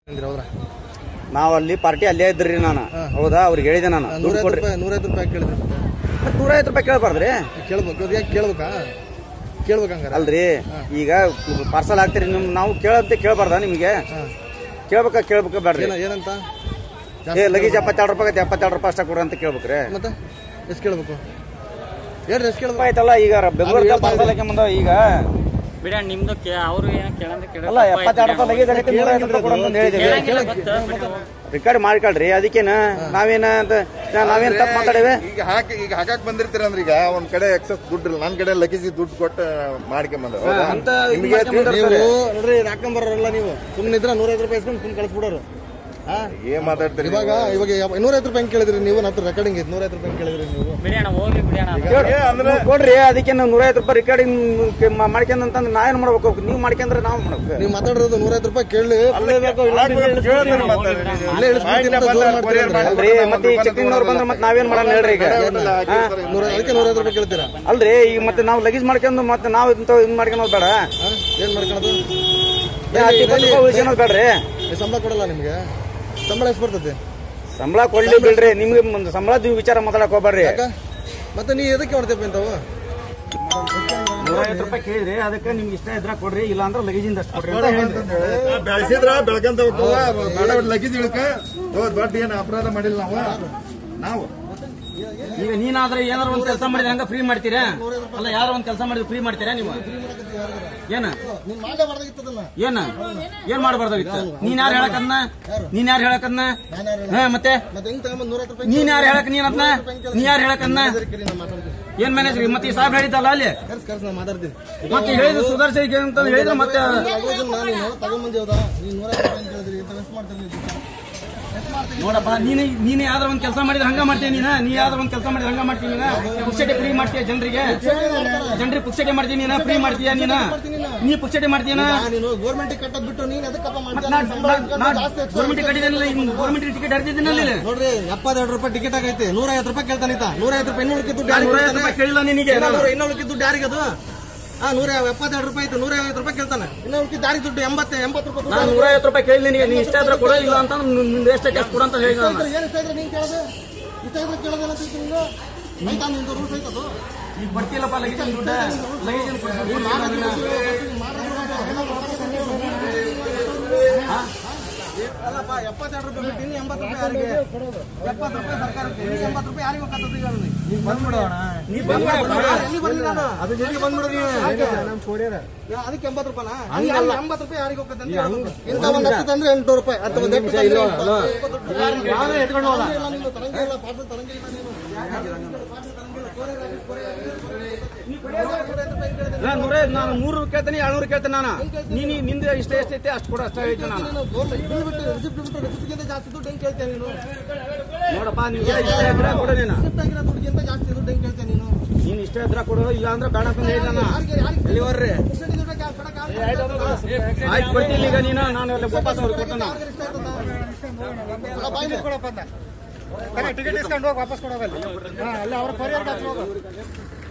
ಅಂದ್ರಿ ಹೌದ್ರಾ ನಾವ್ ಅಲ್ಲಿ ಪಾರ್ಟಿ ಅಲ್ಲೇ ಇದ್ರಿ ನಾನು ಹೌದಾ ಅವ್ರಿಗೆ ಹೇಳಿದೆ ನಾನು ದುಡ್ಡು ನೂರೈವತ್ತು ಕೊಡ್ರಿ ರೂಪಾಯಿ ನೂರೈವತ್ತು ರೂಪಾಯಿ ಕೇಳಿದ್ರಿ ಮತ್ತ್ ನೂರೈವತ್ತು ರೂಪಾಯಿ ಕೇಳ್ಬಾರ್ದ್ರಿ ಕೇಳ್ಬೇಕು ಅದು ಯಾಕೆ ಕೇಳ್ಬೇಕಾ ಕೇಳ್ಬೇಕಂಗಾರ ಅಲ್ರಿ ಈಗ ಪಾರ್ಸಲ್ ಹಾಕ್ತಿರಿ ನಿಮ್ ನಾವು ಕೇಳಂತೆ ಕೇಳ್ಬಾರ್ದ ನಿಮ್ಗೆ ಕೇಳ್ಬೇಕಾ ಕೇಳ್ಬೇಕಾ ಬೇಡ್ರಿ ಏನ ಏನಂತ ಏ ಲಗೇಜ್ ಎಪ್ಪತ್ತೆರಡು ರೂಪಾಯಿ ಐತೆ ಎಪ್ಪತ್ತೆರಡು ರೂಪಾಯಿ ಅಷ್ಟ ಕೊಡು ಅಂತ ಕೇಳ್ಬೇಕ್ರಿ ಮತ್ತೆ ಎಷ್ಟು ಕೇಳ್ಬೇಕು ಹೇಳ್ರಿ ಎಷ್ಟು ಕೇಳ್ಬೇಕು ಆಯ್ತಲ್ಲ ಈಗ ಬೆಂಗಳೂರಿಗೆ ಪಾರ್ಸಲ್ ಹಾಕ್ಯಂಬಂದ ಈಗ ಬಿಡ ನಿಮ್ದು ಕೇ ಅವ್ರು ಏನೋ ಕೇಳಂದ್ರೆ ಕೇಳ ಅಲ್ಲ ಎಪ್ಪತ್ತೆರಡು ರೂಪಾಯಿ ಲಗೇಜ್ ಆಗೈತೆ ನೂರೈವತ್ತು ರೂಪಾಯಿ ಕೊಡು ಅಂತ ಹೇಳಿದೀವಿ ಕೇಳಂಗಿಲ್ಲ ಗೊತ್ತ ರಿಕಾರ್ಡ್ ಮಾಡ್ಕೊಳ್ರಿ ಅದಕ್ಕೇನ ನಾವೇನ ಅಂತ ನಾವೇನ್ ತಪ್ಪು ಮಾತಾಡೇವೆ ಈಗ ಹಾಕಿ ಈಗ ಹಾಕಕ್ ಬಂದಿರ್ತೀರ ಅಂದ್ರೆ ಈಗ ಒಂದ್ ಕಡೆ ಎಕ್ಸಸ್ ದುಡ್ಡು ಇಲ್ಲ ನನ್ ಕಡೆ ಲಗೇಜ್ ದುಡ್ಡು ಕೊಟ್ಟು ಮಾಡ್ಕೊಂಬಂದ ಅಂತ ಇದ್ ನಿಮಗೆ ಮಾಡ್ಕೊಂಡ್ ನೀವು ನೋಡ್ರಿ ಹಾಕೊಂಬರಲ್ಲ ನೀವು ಸುಮ್ಮನೆ ಇದ್ರೆ ನೂರೈವತ್ತು ರೂಪಾಯಿ ಇಸ್ಕೊಂಡು ಸುಮ್ಮನೆ ಕಳಿಸ್ಬಿಡೋರು ಹಾ ಏನ್ ಮಾತಾಡ್ತೀರಿ ಇವಾಗ ಇವಾಗ ಯಾವ- ನೂರೈವತ್ತು ರೂಪಾಯಿ ಹೆಂಗ್ ಕೇಳಿದ್ರಿ ನೀವು ನನ್ನ ರೆಕಾರ್ಡಿಂಗ್ ಐತೆ ನೂರೈವತ್ತು ರೂಪಾಯಿ ಹೆಂಗ್ ಕೇಳಿದ್ರಿ ನೀವು ಬಿಡೋಣ ಹೋಗ್ಲಿ ಬಿಡೋಣ ಕೇಳ್ರಿ, ನೀವು ಕೊಡ್ರಿ ಅದಕ್ಕೆ ನಾವು ನೂರೈವತ್ತು ರೂಪಾಯಿ ರಿಕಾರ್ಡಿಂಗ್ ಮಾಡ್ಕೊಂಡಂತಂದ್ರೆ ನಾ ಏನ್ ಮಾಡ್ಬೇಕು ನೀವು ಮಾಡ್ಕೊಂಡ್ರೆ ನಾವು ಮಾಡ್ಬೇಕು ನೀವು ಮಾತಾಡಿರೋದು ನೂರೈವತ್ತು ರೂಪಾಯಿ ಕೇಳಿ ಇಲ್ಲೇ ಇಳಿಸ್ಬಿಡ್ತೀನಿ ಅಂತ ಜೋರ್ ಮಾಡ್ತೀರಿ ಅಂದ್ರೆ. ಅಲ್ರಿ ಮತ್ತೆ ಈ ಚೆಕ್ಕಿಂಗ್ನವ್ರು ಬಂದ್ರೆ ಮತ್ತೆ ನಾವೇನ್ ಮಾಡೋಣ ಹೇಳ್ರಿ ಈಗ ಹಾ? ನೂರ ಅದಕ್ಕೆ ನೂರೈವತ್ತು ರೂಪಾಯಿ ಕೇಳ್ತೀರಾ ಅಲ್ರಿ ಈಗ ಮತ್ತೆ ನಾವು ಲಗೇಜ್ ಮಾಡ್ಕೊಂಡು ಮತ್ತೆ ನಾವು ಇಂತ ಇದ್ ಮಾಡ್ಕೊಳೋದು ಬೇಡ ಹಾ? ಏನ್ ಮಾಡ್ಕೊಳೋದು ಏನ್ ಹತ್ತು ಇಪ್ಪತ್ತು ರೂಪಾಯಿ ಉಳಿಸ್ಕೊಳೋದು ಬೇಡ್ರಿ ಏ, ಸಂಬಳ ಕೊಡಲ್ಲ ನಿಮ್ಗೆ ಸಂಬಳ ಎಷ್ಟು ಬರ್ತದೆ ಸಂಬಳ ಕೊಡ್ಲಿ ಬಿಡ್ರಿ ನಿಮ್ಗೆ ಮುಂದೆ ಸಂಬಳ ನೀವು ವಿಚಾರ ಮಾತಾಡಕ್ ಹೋಗ್ಬೇಡ್ರಿ ಯಾಕ ಮತ್ತೆ ನೀ ಎದಕ್ಕೆ ಮಾಡ್ತೇವೆ ಅಂತಾವು ನೂರೈವತ್ತು ರೂಪಾಯಿ ಕೇಳಿದ್ರಿ ಅದಕ್ಕೆ ನಿಮ್ಗೆ ಇಷ್ಟ ಇದ್ರ ಕೊಡ್ರಿ ಇಲ್ಲ ಅಂದ್ರೆ ಲಗೇಜಿಂದ ಅಷ್ಟು ಕೊಡ್ರಿ ಅಂತ ಹೇಳಿದ್ರಿ. ಬೆಳೆಸಿದ್ರ ಬೆಳಕಂತ ಬೇಡ ಲಗೇಜ್ ಇಳಕ ದೊಡ್ಡ ಏನ್ ಅಪರಾಧ ಮಾಡಿಲ್ಲ ನಾವು ನಾವು ಈಗ ನೀನಾದ್ರೆ ಏನಾರ ಒಂದ್ ಕೆಲಸ ಮಾಡಿದ್ರೆ ಹಂಗ ಫ್ರೀ ಮಾಡ್ತೀರಾ ಅಲ್ಲ ಯಾರೋ ಒಂದ್ ಕೆಲಸ ಮಾಡಿದ್ರೆ ಫ್ರೀ ಮಾಡ್ತೀರಾ ನೀವು ಏನ ನೀನ್ ಮಾಡೇ ಮಾಡ್ದಾಗಿತ್ತದನ್ನ ಏನ ಏನ್ ಮಾಡಬಾರ್ದಾಗಿತ್ತು ನೀನ್ ಯಾರು ಹೇಳಕನ್ನ ನೀನ್ ಯಾರು ಹೇಳಕನ್ನ ಹಾ ಮತ್ತೆ ಮತ್ತೆ ಹೆಂಗ್ ತಗೊಂಬಂದ್ ನೂರೈವತ್ತು ರೂಪಾಯಿ ನೀನ್ ಯಾರು ಹೇಳಕ್ ನೀನ್ ಅದನ್ನ ನೀ ಯಾರು ಹೇಳಕನ್ನ ಕೇಳಿ ನಾ ಮಾತಾಡ್ತೀನಿ ಏನ್ ಮ್ಯಾನೇಜರ್ ಮತ್ತೆ ಈ ಸಾಹೇಬ್ ಹೇಳಿದ್ದಲ್ಲ ಅಲ್ಲಿ ಕರ್ಸ್ ಕರ್ಸ್ ನಾ ಮಾತಾಡ್ತೀನಿ ಮತ್ತೆ ಹೇಳಿದ್ರು ಸುಧಾರಿಸಿ ಅಂತ ಹೇಳಿದ್ರೆ ಮತ್ತೆ ಲಗೇಜನ್ನ ನೀನು ತಗೊಂಬಂದಿ ಹೌದಾ ನೀನ್ ನೂರೈವತ್ತು ರೂಪಾಯಿ ಅಂತ ಹೇಳಿದ್ರಿ ಅಂತ ಎಷ್ಟು ಮಾಡ್ತೀನಿ ನೋಡಪ್ಪ ನೀನು ನೀನು ಯಾವ್ದಾರ ಒಂದ್ ಕೆಲಸ ಮಾಡಿದ್ರೆ ಹಂಗ ಮಾಡ್ತೀಯ ನೀನ ನೀ ಯಾವ್ದಾರ ಒಂದ್ ಕೆಲಸ ಮಾಡಿದ್ರೆ ಹಂಗ ಮಾಡ್ತೀನಿ ನೀನ ಪುಕ್ಷಟೆ ಫ್ರೀ ಮಾಡ್ತೀಯ ಜನರಿಗೆ ಜನರಿಗೆ ಪುಕ್ಷಟೆ ಮಾಡ್ತೀನಿ ನೀನ ಫ್ರೀ ಮಾಡ್ತೀಯ ನೀನ ನೀ ಪುಕ್ಷಟೆ ಮಾಡ್ತೀಯನ ನೀನು ಗೋರ್ಮೆಂಟ್ ಕಟ್ಟದ್ ಬಿಟ್ಟು ನೀನ್ ಅದಕ್ಕಪ್ಪ ಮತ್ ಮಾಡ್ತೀನಿ ನಾ ಗೌರ್ಮೆಂಟ್ ಕಟ್ಟಿದಲ್ಲಿ ಗೌರ್ಮೆಂಟ್ ಟಿಕೆಟ್ ಹರಿದಿದ್ದೀನಲ್ಲ ಇಲ್ಲಿ ನೋಡ್ರಿ ಎಪ್ಪತ್ತೆರಡು ರೂಪಾಯಿ ಟಿಕೆಟ್ ಆಗೈತೆ ನೂರೈವತ್ತು ರೂಪಾಯಿ ಕೇಳ್ತಾನೆ ಈತ ನೂರೈವತ್ತು ರೂಪಾಯಿ ಇನ್ನೂ ಉಳ್ಕಿದ್ದು ದುಡ್ಡು ನೂರ ಯಾರಿಗೆ ಐವತ್ತು ರೂಪಾಯಿ ಕೇಳಿಲ್ಲ ನಿನಗೆ ಇನ್ನೂರ ಇನ್ನೂ ಉಳ್ಕಿದ್ದು ದುಡ್ಡು ಯಾರಿಗೆ ಅದು ಹಾ ನೂರ ಎಪ್ಪತ್ತೆರಡು ರೂಪಾಯಿ ಐತೆ ನೂರ ಐವತ್ತು ರೂಪಾಯಿ ಕೇಳ್ತಾನೆ ಇನ್ನೂ ಉಳ್ಕಿದ್ದು ಯಾರಿಗೆ ದುಡ್ಡು ಎಂಬತ್ತು ಎಂಬತ್ತು ರೂಪಾಯಿ ನಾನು ನೂರ ಐವತ್ತು ರೂಪಾಯಿ ಕೇಳಿ ನಿನಗೆ ನೀ ಇಷ್ಟ ಆದ್ರೆ ಕೊಡೋ ಇಲ್ಲ ಅಂತ ನಿಂದು ಎಷ್ಟಕ್ಕೆ ಅಷ್ಟು ಕೊಡು ಅಂತ ಹೇಳಿ ನಾನು ಏನು ಇಷ್ಟ ಇದ್ರೆ ನೀನ್ ಕೇಳೋದು ಇಷ್ಟ ಇದ್ರೆ ಕೇಳೋದೇನ ಅಂತ ನೀನು ಆಯ್ತಾ ನಿಂದು ರೂಲ್ಸ್ ಐತದು ಈಗ ಬರ್ತಿಲ್ಲಪ್ಪ ಲಗೇಜ್ ದುಡ್ಡ ಲಗೇಜ್ ಅಲ್ಲಪ್ಪ ಎಪ್ಪತ್ತೆರಡು ರೂಪಾಯಿ ಬಿಟ್ಟು ಇನ್ನು ಎಂಬತ್ತು ರೂಪಾಯಿ ಯಾರಿಗೆ ಎಪ್ಪತ್ತು ರೂಪಾಯಿ ಸರ್ಕಾರಕ್ಕೆ ಇನ್ನು ಎಂಬತ್ತು ರೂಪಾಯಿ ಯಾರಿಗೆ ಹೋಗ್ತದೆ ಈಗ ಹೇಳಿ ನೀ ಬಂದ್ಬಿಡೋಣ ನೀ ಎಲ್ಲಿ ಬರ್ಲಿ ನಾನು ಅದು ಜಲ್ದಿ ಬಂದ್ಬಿಡ್ರಿ ಯಾ, ಅದಕ್ಕೆ ಎಂಬತ್ತು ರೂಪಾಯಿನಾ ಹಂಗಲ್ಲ ಎಂಬತ್ತು ರೂಪಾಯಿ ಯಾರಿಗೆ ಹೋಗ್ತದೆ ಅಂತ ಹೇಳ್ಬೇಕು. ಇಂಥ ಒಂದು ಹತ್ತು ತಂದ್ರೆ ಎಂಟು ರೂಪಾಯಿ ಅಥವಾ ಒಂದು ಎಂಟು ತಂದ್ರೆ ಇಪ್ಪತ್ತು ರೂಪಾಯಿ. ಯಾರು ಎತ್ಕೊಂಡು ಹೋಗಲ್ಲ. ಇಲ್ಲ, ನೀನು ತರಂಗಿಲ್ಲ, ಪಾರ್ಸಲ್ ತರಂಗಿಲ್ಲ ನೀನು. ಪಾರ್ಸಲ್ ತರಂಗಿಲ್ಲ, ಕೊರಿಯರ್ ಆಫೀಸ್, ಕೊರಿಯರ್ ಆಫೀಸ್. ನೀ ಕೊರಿಯರ್ ಆಫೀಸ್ ನೂರೈವತ್ತು ರೂಪಾಯಿ ಕೇಳಿದ್ರೆ ನಾನು ನೂರ ನಾನು ಮೂರು ಕೇಳ್ತೇನೆ ಏಳ್ನೂರು ಕೇಳ್ತೇನೆ ನಾನು ನೀನು ನಿಂದು ಇಷ್ಟ ಎಷ್ಟೈತೆ ಅಷ್ಟು ಕೊಡು ಅಷ್ಟ ಹೇಳ್ತೇನೆ ನಾನು ನೀನು ಗೌರ್ಮೆಂಟ್ ಬಿಲ್ ಬಿಟ್ಟು ರಿಸಿಪ್ಟ್ ಬಿಟ್ಟು ರಿಸಿಪ್ಟ್ಗಿಂತ ಜಾಸ್ತಿ ದುಡ್ಡು ಹೆಂಗ್ ಕೇಳ್ತೇನೆ ನೀನು ನೋಡಪ್ಪ ನೀನು ಇಷ್ಟ ಇದ್ರೆ ಕೊಡು ನೀನು ರಿಸಿಪ್ಟ್ ಆಗಿರೋ ದುಡ್ಡಿಗಿಂತ ಜಾಸ್ತಿ ದುಡ್ಡು ಹೆಂಗ್ ಕೇಳ್ತೇನೆ ನೀನು ನೀನು ಇಷ್ಟ ಇದ್ರೆ ಕೊಡು ಇಲ್ಲ ಅಂದ್ರೆ ಬೇಡ ಅಂತ ಹೇಳಿ ನಾನು ಯಾರಿಗೆ ಯಾರಿಗೆ ಎಲ್ಲಿ ಬರ್ರಿ ಪುಕ್ಸಟಿ ದುಡ್ಡು ಯಾಕೆ ಕೊಡಕ್ಕೆ ಆಗಲ್ಲ? ಆಯ್ತು ಕೊಟ್ಟಿಲ್ಲ ಈಗ ನೀನು ನಾನು ಅಲ್ಲಿ ವಾಪಸ್ ಅವ್ರಿಗೆ ಕೊಟ್ಟು ನಾನು ಯಾರಿಗೆ ಇಷ್ಟ ಆಯ್ತದ? ಅಲ್ಲ, ಬಾಯ್ ಮುಚ್ಕೊಳಪ್ಪ ಅಂದ. ಟಿಕೆಟ್ ಇಸ್ಕೊಂಡು ಹೋಗಿ ವಾಪಸ್ ಕೊಡೋದಲ್ಲಿ ಅಲ್ಲಿ ಅವ್ರ ಕೊರಿಯರ್ ಹೋಗು